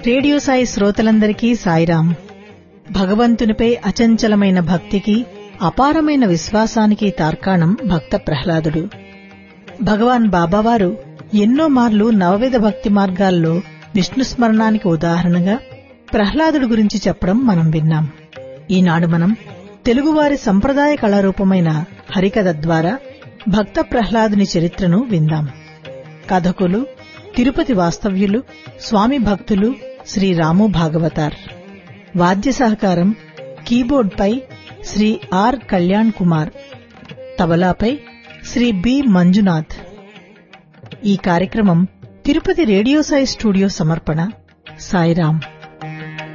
radio Sai శ్రోతలందరికీ సాయిరాం భగవంతునిపై అచంచలమైన భక్తికి అపారమైన విశ్వాసానికి తార్కాణం భక్త ప్రహ్లాదుడు భగవాన్ బాబావారు ఎన్నో మార్లు నవవిధ భక్తి మార్గాల్లో విష్ణు స్మరణానికి ఉదాహరణగా ప్రహ్లాదుడు గురించి చెప్పడం మనం విన్నాం ఈనాడు మనం తెలుగువారి సంప్రదాయ కళారూపమైన హరికథ ద్వారా భక్త ప్రహ్లాదుని చరిత్రను విందాం కథకులు తిరుపతి వాస్తవ్యులు స్వామి భక్తులు శ్రీ రాము భాగవతార్ వాద్య సహకారం కీబోర్డ్పై శ్రీ ఆర్ కళ్యాణ్ కుమార్ తబలాపై శ్రీ బి మంజునాథ్ ఈ కార్యక్రమం తిరుపతి రేడియో సాయి స్టూడియో సమర్పణ సాయిరాం